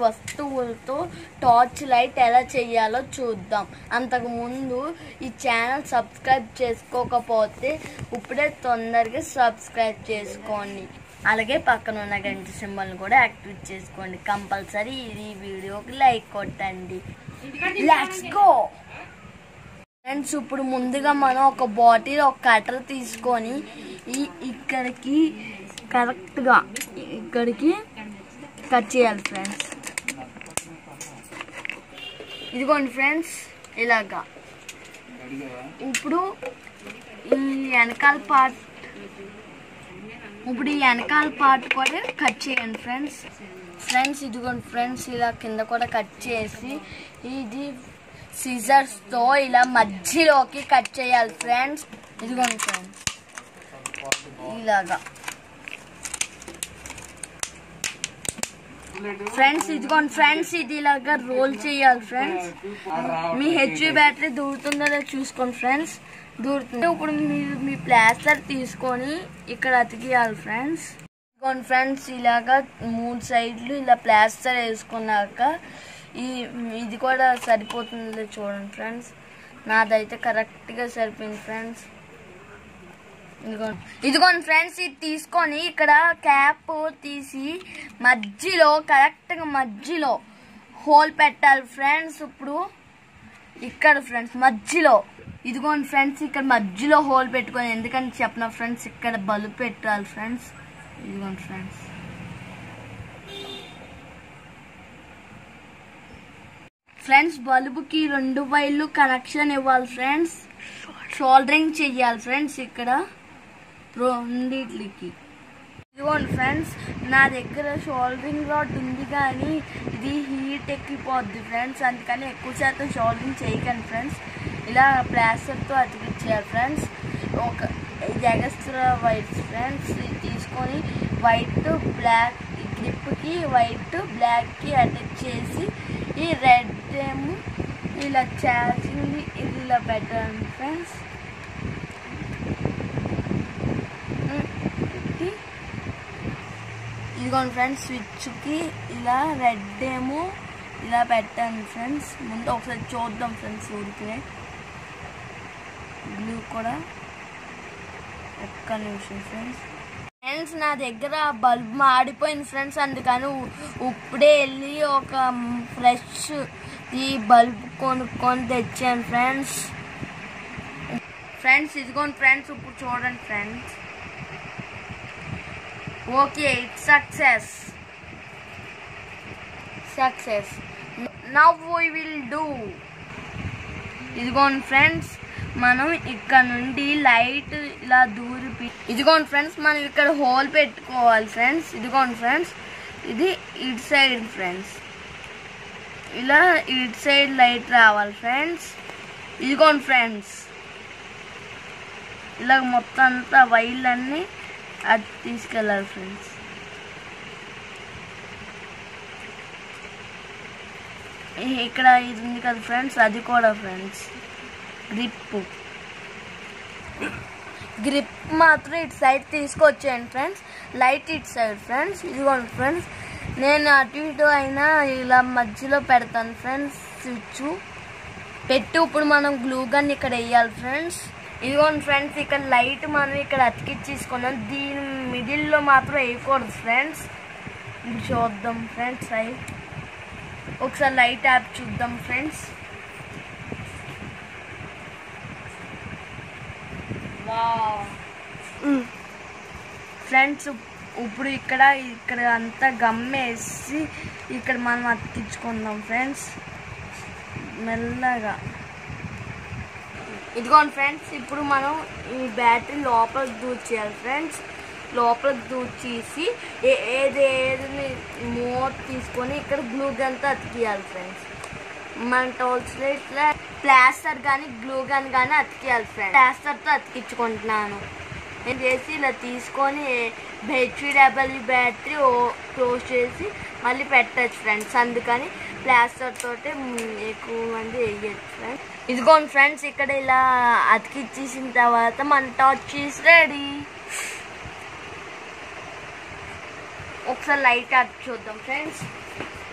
వస్తువులతో torch light ఎలా చేయాలో చూద్దాం అంతకు ముందు ఈ ఛానల్ సబ్స్క్రైబ్ చేసుకోకపోతే ఇప్పుడే తొందరగా సబ్స్క్రైబ్ చేసుకోండి అలాగే పక్కన ఉన్న గంట సింబల్ని కూడా యాక్టివేట్ చేసుకోండి కంపల్సరీ ఈ వీడియోకి లైక్ కొట్టండి లెట్స్ గో ఫ్రెండ్స్ ఇప్పుడు ముందుగా మనం ఒక బాటిల్ ఒక కట్టర్ తీసుకొని ఈ ఇక్కడికి కరెక్ట్గా ఇక్కడికి కట్ చేయాలి ఫ్రెండ్స్ ఇదిగోండి ఫ్రెండ్స్ ఇలాగా ఇప్పుడు ఈ వెనకాల పార్ట్ ఇప్పుడు ఈ వెనకాల పార్ట్ కూడా కట్ చేయండి ఫ్రెండ్స్ ఫ్రెండ్స్ ఇదిగోండి ఫ్రెండ్స్ ఇలా కింద కూడా కట్ చేసి ఇది సిజర్స్తో ఇలా మధ్యలోకి కట్ చేయాలి ఫ్రెండ్స్ ఇదిగోండి ఫ్రెండ్స్ ఇలాగా ఫ్రెండ్స్ ఇదిగోండి ఫ్రెండ్స్ ఇది ఇలాగా రోల్ చేయాలి ఫ్రెండ్స్ మీ హెచ్పి బ్యాటరీ దూరుతుందో లేదో చూసుకోండి ఫ్రెండ్స్ దూరుతుంది ఇప్పుడు మీరు మీ ప్లాస్టర్ తీసుకొని ఇక్కడ అతికియాలి ఫ్రెండ్స్ ఇదిగోండి ఫ్రెండ్స్ ఇలాగా మూడు సైడ్లు ఇలా ప్లాస్టర్ వేసుకున్నాక ఈ ఇది కూడా సరిపోతుందో చూడండి ఫ్రెండ్స్ నాదైతే కరెక్ట్గా సరిపోయింది ఫ్రెండ్స్ ఇదిగోండి ఇదిగోండి ఫ్రెండ్స్ ఇది తీసుకొని ఇక్కడ క్యాప్ తీసి మధ్యలో కరెక్ట్గా మధ్యలో హోల్ పెట్టాలి ఫ్రెండ్స్ ఇప్పుడు ఇక్కడ ఫ్రెండ్స్ మధ్యలో ఇదిగోండి ఫ్రెండ్స్ ఇక్కడ మధ్యలో హోల్ పెట్టుకొని ఎందుకంటే చెప్పిన ఫ్రెండ్స్ ఇక్కడ బల్బ్ పెట్టాలి ఫ్రెండ్స్ ఇదిగోండి ఫ్రెండ్స్ ఫ్రెండ్స్ బల్బుకి రెండు వైర్లు కనెక్షన్ ఇవ్వాలి ఫ్రెండ్స్ షోల్డరింగ్ చెయ్యాలి ఫ్రెండ్స్ ఇక్కడ రెండిట్లకి ఇదిగోండి ఫ్రెండ్స్ నా దగ్గర షోల్డరింగ్ రాడ్ ఉంది కానీ ఇది హీట్ ఎక్కిపోద్ది ఫ్రెండ్స్ అందుకని ఎక్కువ శాతం షోల్డరింగ్ చేయకండి ఫ్రెండ్స్ ఇలా ప్లాస్టర్తో అతికిచ్చేయాలి ఫ్రెండ్స్ ఒక ఇది ఎగస్ట్రా వైట్స్ ఫ్రెండ్స్ ఇది తీసుకొని వైట్ బ్లాక్ గ్రిప్కి వైట్ బ్లాక్కి అటాచ్ చేసి ఈ రెడ్ ఏమో ఇలా ఛార్జింగ్ ఇది ఇలా పెట్టండి ఫ్రెండ్స్ ఇది ఇదిగోండి ఫ్రెండ్స్ స్విచ్కి ఇలా రెడ్ ఏమో ఇలా పెట్టండి ఫ్రెండ్స్ ముందు ఒకసారి చూద్దాం ఫ్రెండ్స్ ఊరికే బ్లూ కూడా ఒక్క నిమిషం ఫ్రెండ్స్ ఫ్రెండ్స్ నా దగ్గర బల్బ్ మాడిపోయింది ఫ్రెండ్స్ అందుకని ఉ- ఇప్పుడే వెళ్ళి ఒక ఫ్రెష్ ఈ బల్బ్ కొనుక్కొని తెచ్చాను ఫ్రెండ్స్ ఫ్రెండ్స్ ఇదిగోండి ఫ్రెండ్స్ ఇప్పుడు చూడండి friends okay it's success success now we will do ఇదిగోండి ఫ్రెండ్స్ మనం ఇక్కడ నుండి లైట్ ఇలా దూరి పి- ఇదిగోండి ఫ్రెండ్స్ మనం ఇక్కడ హోల్ పెట్టుకోవాలి ఫ్రెండ్స్ ఇదిగోండి ఫ్రెండ్స్ ఇది ఇటు సైడ్ ఫ్రెండ్స్ ఇలా ఇటు సైడ్ లైట్ రావాలి ఫ్రెండ్స్ ఇదిగోండి ఫ్రెండ్స్ ఇలా మొత్తం అంతా వైర్లన్నీ అటు తీసుకెళ్ళాలి ఫ్రెండ్స్ ఈ- ఇక్కడ ఇది ఉంది కదా ఫ్రెండ్స్ అది కూడా ఫ్రెండ్స్ గ్రిప్ గ్రిప్ మాత్రం ఇటు సైడ్ తీసుకొచ్చేయండి ఫ్రెండ్స్ లైట్ ఇటు సైడ్ ఫ్రెండ్స్ ఇదిగోండి ఫ్రెండ్స్ నేను అటు ఇటు అయినా ఇలా మధ్యలో పెడతాను ఫ్రెండ్స్ స్విచ్ పెట్టి ఇప్పుడు మనం గ్లూ గన్ ఇక్కడ వేయాలి ఫ్రెండ్స్ ఇదిగోండి ఫ్రెండ్స్ ఇక్కడ లైట్ మనం ఇక్కడ అతికిచ్చేసుకున్నాం దీని మిడిల్లో మాత్రం వేయకూడదు ఫ్రెండ్స్ ఇప్పుడు చూద్దాం ఫ్రెండ్స్ లైట్ ఒకసారి లైట్ యాప్ చూద్దాం ఫ్రెండ్స్ ఫ్రెండ్స్ ఇప్పుడు ఇక్కడ ఇక్కడ అంతా గమ్మేసి ఇక్కడ మనం అతికించుకుందాం ఫ్రెండ్స్ మెల్లగా ఇదిగోండి ఫ్రెండ్స్ ఇప్పుడు మనం ఈ బ్యాటరీ లోపలికి దూచేయాలి ఫ్రెండ్స్ లోపలికి దూచేసి ఏ- ఏది ఏది మోట్ తీసుకొని ఇక్కడ గ్లూ గన్తో అతికియాలి ఫ్రెండ్స్ మన టోల్స్ ఇట్లా ప్లాస్టర్ కానీ గ్లూ గన్ కానీ అతికియాలి ఫ్రెండ్స్ ప్లాస్టర్తో అతికించుకుంటున్నాను నేను చేసి ఇలా తీసుకొని హెచ్పి డబ్ల్యూ బ్యాటరీ క్లోజ్ చేసి మళ్ళీ పెట్టచ్చు ఫ్రెండ్స్ అందుకని ప్లాస్టర్ తోటి మ్, ఎక్కువ మంది వేయచ్చు ఫ్రెండ్స్ ఇదిగోండి ఫ్రెండ్స్ ఇక్కడ ఇలా అతికిచ్చేసిన తర్వాత మన టార్చ్ చీజ్ రెడీ ఒకసారి లైట్ ఆఫ్ చూద్దాం ఫ్రెండ్స్